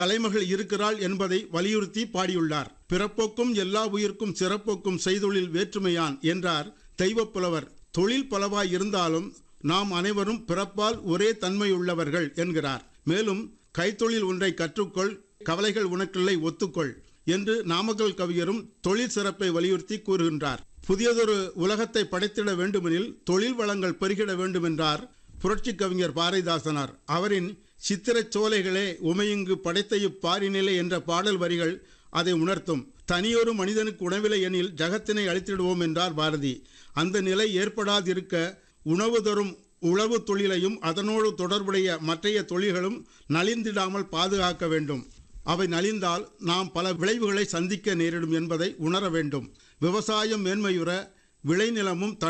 தலைமகள் இருக்கிறாள் என்பதை வலியுறுத்தி பாடியுள்ளார் பிறப்போக்கும் எல்லா உயிர்க்கும் சிறப்போக்கும் செய்தொழில் வேற்றுமையான் என்றார் தெய்வப்புலவர் தொழில் பலவாய் இருந்தாலும் நாம் அனைவரும் பிறப்பால் ஒரே தன்மையுள்ளவர்கள் என்கிறார் மேலும் கைத்தொழில் ஒன்றை கற்றுக்கொள் கவலைகள் உனக்கில்லை ஒத்துக்கொள் என்று நாமக்கல் கவிஞரும் தொழில் சிறப்பை வலியுறுத்தி கூறுகின்றார் புதியதொரு உலகத்தை படைத்திட வேண்டுமெனில் தொழில் வளங்கள் பெருகிட வேண்டுமென்றார் புரட்சி கவிஞர் பாரதிதாசனார் அவரின் சித்திரச் சோலைகளே உமையுங்கு படைத்த இப்பாரினிலை என்ற பாடல் வரிகள் அதை உணர்த்தும் தனியொரு மனிதனுக்கு உணவில்லை எனில் ஜகத்தினை அழித்திடுவோம் என்றார் பாரதி அந்த நிலை ஏற்படாதிருக்க உணவு தரும் உழவு தொழிலையும் அதனோடு தொடர்புடைய மற்றைய தொழில்களும் நலிந்திடாமல் பாதுகாக்க வேண்டும் அவை நலிந்தால் நாம் பல விளைவுகளை சந்திக்க நேரிடும் என்பதை உணர வேண்டும் விவசாயம் மேன்மையுற விளைநிலமும்